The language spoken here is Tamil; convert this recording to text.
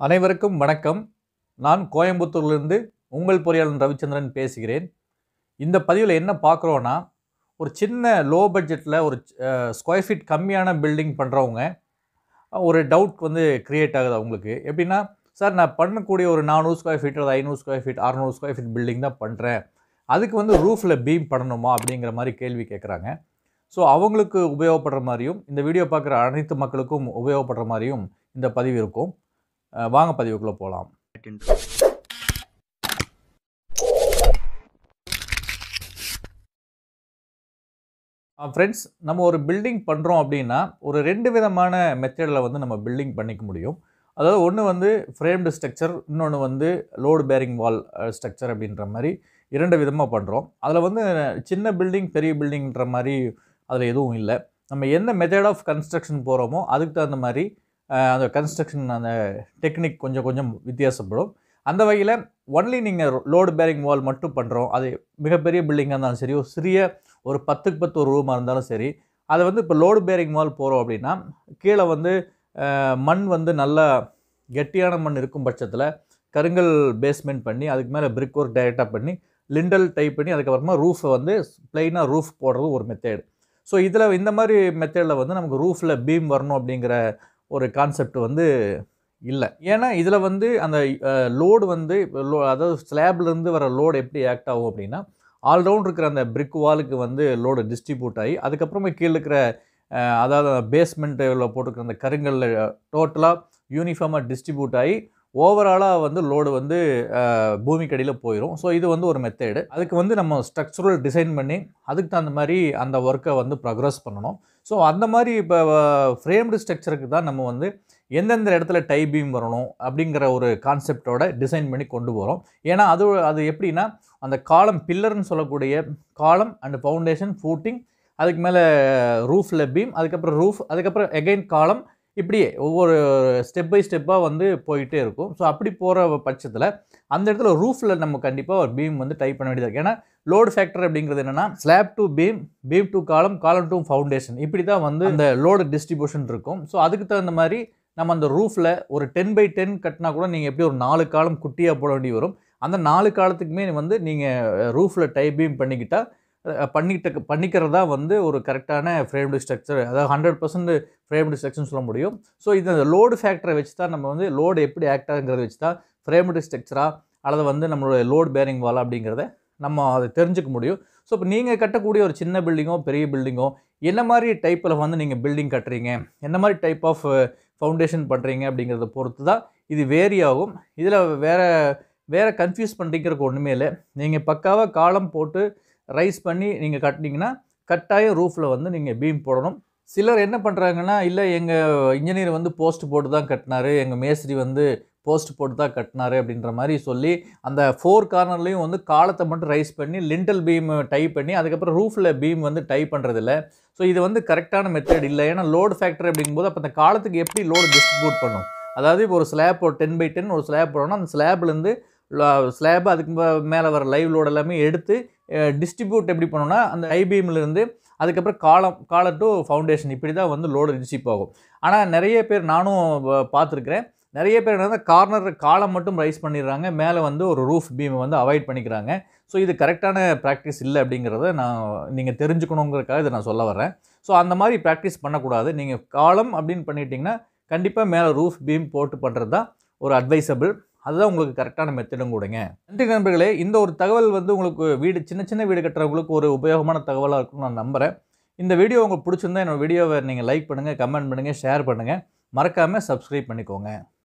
அனைவருக்கும் வணக்கம் நான் கோயம்புத்தூர்லேருந்து உங்கள் பொறியாளர் ரவிச்சந்திரன் பேசுகிறேன் இந்த பதிவில் என்ன பார்க்குறோன்னா ஒரு சின்ன லோ பட்ஜெட்டில் ஒரு ஸ்கொயர் ஃபீட் கம்மியான பில்டிங் பண்ணுறவங்க ஒரு டவுட் வந்து க்ரியேட் ஆகுது அவங்களுக்கு எப்படின்னா சார் நான் பண்ணக்கூடிய ஒரு நானூறு ஸ்கொயர் ஃபீட் அல்லது ஐநூறு ஸ்கொயர் ஃபீட் அறநூறு ஸ்கொயர் ஃபீட் பில்டிங் தான் பண்ணுறேன் அதுக்கு வந்து ரூஃபில் பீம் பண்ணணுமா அப்படிங்கிற மாதிரி கேள்வி கேட்குறாங்க ஸோ அவங்களுக்கு உபயோகப்படுற மாதிரியும் இந்த வீடியோ பார்க்குற அனைத்து மக்களுக்கும் உபயோகப்படுற மாதிரியும் இந்த பதிவு இருக்கும் அஹ் வாங்க பதிவுக்குள்ளே போகலாம் ஃப்ரெண்ட்ஸ் நம்ம ஒரு பில்டிங் பண்ணுறோம் அப்படின்னா ஒரு ரெண்டு விதமான மெத்தடில் வந்து நம்ம பில்டிங் பண்ணிக்க முடியும் அதாவது ஒன்று வந்து ஃப்ரேம்டு ஸ்ட்ரக்சர் இன்னொன்று வந்து லோடு பேரிங் வால் ஸ்ட்ரக்சர் அப்படின்ற மாதிரி இரண்டு விதமாக பண்ணுறோம் அதில் வந்து சின்ன பில்டிங் பெரிய பில்டிங்ன்ற மாதிரி அதில் எதுவும் இல்லை நம்ம எந்த மெத்தட் ஆஃப் கன்ஸ்ட்ரக்ஷன் போகிறோமோ அதுக்கு தகுந்த மாதிரி அஹ், அந்த கன்ஸ்ட்ரக்ஷன் அந்த டெக்னிக் கொஞ்சம் கொஞ்சம் வித்தியாசப்படும் அந்த வகையில் ஒன்லி நீங்கள் லோடு பேரிங் வால் மட்டும் பண்ணுறோம் அது மிகப்பெரிய பில்டிங்காக இருந்தாலும் சரி ஒரு சிறிய ஒரு பத்துக்கு பத்து ஒரு ரூமாக இருந்தாலும் சரி அதை வந்து இப்போ லோடு பேரிங் வால் போகிறோம் அப்படின்னா கீழே வந்து அஹ், மண் வந்து நல்லா கெட்டியான மண் இருக்கும் பட்சத்தில் கருங்கல் பேஸ்மெண்ட் பண்ணி அதுக்கு மேலே பிரிக் ஒர்க் டைரெக்டாக பண்ணி லிண்டல் டைப் பண்ணி அதுக்கப்புறமா ரூஃபை வந்து பிளைனாக ரூஃப் போடுறது ஒரு மெத்தேடு ஸோ இதில் இந்த மாதிரி மெத்தேடில் வந்து நமக்கு ரூஃபில் பீம் வரணும் அப்படிங்கிற ஒரு கான்செப்ட் வந்து இல்லை ஏன்னா இதில் வந்து அந்த லோடு வந்து இப்ப lo- அதாவது ஸ்லாப்லேருந்து வர லோடு எப்படி ஆக்ட் ஆகும் அப்படின்னா ஆல்ரவுண்ட் இருக்கிற அந்த பிரிக் வாலுக்கு வந்து லோடு டிஸ்ட்ரிபியூட் ஆகி அதுக்கப்புறமா கீழே இருக்கிற அஹ், அதாவது பேஸ்மெண்ட்டில் போட்டுருக்கிற அந்த கருங்கல்ல டோட்டலாக யூனிஃபார்மாக டிஸ்ட்ரிபியூட் ஆகி ஓவராலாக வந்து லோடு வந்து அஹ், பூமிக்கடியில் போயிடும் ஸோ இது வந்து ஒரு மெத்தேடு அதுக்கு வந்து நம்ம ஸ்ட்ரக்சரல் டிசைன் பண்ணி அதுக்கு தகுந்த மாதிரி அந்த ஒர்க்கை வந்து ப்ரொக்ரஸ் பண்ணணும் ஸோ அந்த மாதிரி இப்போ ஃப்ரேம்டு ஸ்ட்ரக்சருக்கு தான் நம்ம வந்து எந்தெந்த இடத்துல டை பீம் வரணும் அப்படிங்கிற ஒரு கான்செப்டோட டிசைன் பண்ணி கொண்டு போகிறோம் ஏன்னா அது அது எப்படின்னா அந்த காலம் பில்லர்னு சொல்லக்கூடிய காலம் அண்ட் ஃபவுண்டேஷன் ஃபூட்டிங் அதுக்கு மேலே ரூஃபில் பீம் அதுக்கப்புறம் ரூஃப் அதுக்கப்புறம் எகைன் காலம் இப்படியே ஒவ்வொரு ஸ்டெப் பை ஸ்டெப்பாக வந்து போயிட்டே இருக்கும் ஸோ அப்படி போகிற பட்சத்தில் அந்த இடத்துல ரூஃபில் நம்ம கண்டிப்பாக ஒரு பீம் வந்து டைப் பண்ண வேண்டியது இருக்கு ஏன்னா லோடு ஃபேக்டர் அப்படிங்கிறது என்னென்னா slab to beam beam to column column to foundation இப்படி தான் வந்து அந்த லோடு டிஸ்ட்ரிபியூஷன் இருக்கும் ஸோ அதுக்கு தகுந்த மாதிரி நம்ம அந்த ரூஃபில் ஒரு டென் பை டென் கட்டினா கூட நீங்கள் எப்படி ஒரு நாலு காலம் குட்டியாக போட வேண்டி வரும் அந்த நாலு காலத்துக்குமே வந்து நீங்கள் ரூஃபில் டை பீம் பண்ணிக்கிட்டால் அஹ், பண்ணிக்கிட்ட பண்ணிக்கிறதா வந்து ஒரு கரெக்டான ஃப்ரேம்டு ஸ்ட்ரக்சர் அதாவது ஹண்ட்ரட் பர்சன்ட் ஃப்ரேம்டு ஸ்ட்ரக்சர்னு சொல்ல முடியும் ஸோ இது லோடு ஃபேக்டரை வச்சு தான் நம்ம வந்து லோடு எப்படி ஆக்ட் ஆகுங்கிறத வச்சு தான் ஃப்ரேம்டு ஸ்ட்ரக்சரா அல்லது வந்து நம்மளோட லோடு பேரிங் வால் அப்படிங்கிறத நம்ம அதை தெரிஞ்சுக்க முடியும் ஸோ இப்போ நீங்கள் கட்டக்கூடிய ஒரு சின்ன பில்டிங்கோ பெரிய பில்டிங்கோ என்ன மாதிரி டைப்பில் வந்து நீங்கள் பில்டிங் கட்டுறீங்க என்ன மாதிரி டைப் ஆஃப் ஃபவுண்டேஷன் பண்ணுறீங்க அப்படிங்கிறத பொறுத்து தான் இது வேரி ஆகும் இதில் வேறு வேறு கன்ஃபியூஸ் பண்ணுறதுக்கு ஒன்றுமே இல்லை நீங்கள் பக்காவாக காலம் போட்டு ரைஸ் பண்ணி நீங்கள் கட்டினீங்கன்னா கட்டாயம் ரூஃபில் வந்து நீங்கள் பீம் போடணும் சிலர் என்ன பண்ணுறாங்கன்னா இல்லை எங்கள் இன்ஜினியர் வந்து போஸ்ட் போட்டு தான் கட்டினாரு எங்கள் மேஸ்திரி வந்து போஸ்ட் போட்டு தான் கட்டினாரு அப்படின்ற மாதிரி சொல்லி அந்த ஃபோர் கார்னர்லேயும் வந்து காலத்தை மட்டும் ரைஸ் பண்ணி லிண்டல் பீம் டை பண்ணி அதுக்கப்புறம் ரூஃபில் பீம் வந்து டை பண்ணுறதில்ல ஸோ இது வந்து கரெக்டான மெத்தட் இல்லை ஏன்னா லோடு ஃபேக்டர் அப்படிங்கும்போது அப்போ அந்த காலத்துக்கு எப்படி லோடு டிஸ்ட்ரிபியூட் பண்ணும் அதாவது இப்போ ஒரு ஸ்லாப் ஒரு டென் பை டென் ஒரு ஸ்லாப் போடணும் அந்த ஸ்லாப்லேருந்து ஸ்லாப் அதுக்கு மேலே வர லைவ் லோடு எல்லாமே எடுத்து டிஸ்ட்ரிபியூட் எப்படி பண்ணணும்னா அந்த ஐபிஎம்லேருந்து அதுக்கப்புறம் காலம் காலம் டு ஃபவுண்டேஷன் இப்படி தான் வந்து லோடு ரிசீவ் ஆகும் ஆனால் நிறைய பேர் நானும் வ- பார்த்துருக்கிறேன் நிறைய பேர் என்ன கார்னர் காலம் மட்டும் ரைஸ் பண்ணிடுறாங்க மேலே வந்து ஒரு ரூஃப் பீமை வந்து அவாய்ட் பண்ணிக்கிறாங்க ஸோ இது கரெக்டான ப்ராக்டிஸ் இல்லை அப்படிங்கிறத நான் நீங்கள் தெரிஞ்சுக்கணுங்கிறதுக்காக இதை நான் சொல்ல வரேன் ஸோ அந்த மாதிரி ப்ராக்டிஸ் பண்ணக்கூடாது நீங்கள் காலம் அப்படின்னு பண்ணிட்டீங்கன்னா கண்டிப்பாக மேலே ரூஃப் பீம் போட்டு பண்ணுறது தான் ஒரு அட்வைசபிள் அதுதான் உங்களுக்கு கரெக்டான மெத்தடும் கூடங்க நன்றி நண்பர்களே இந்த ஒரு தகவல் வந்து உங்களுக்கு வீடு சின்ன சின்ன வீடு கட்டுறவங்களுக்கு ஒரு உபயோகமான தகவலாக இருக்கும்னு நான் நம்புகிறேன் இந்த வீடியோ உங்களுக்கு பிடிச்சிருந்தா என்னோட வீடியோவை நீங்கள் லைக் பண்ணுங்கள் கமெண்ட் பண்ணுங்கள் ஷேர் பண்ணுங்கள் மறக்காமல் சப்ஸ்கிரைப் பண்ணிக்கோங்க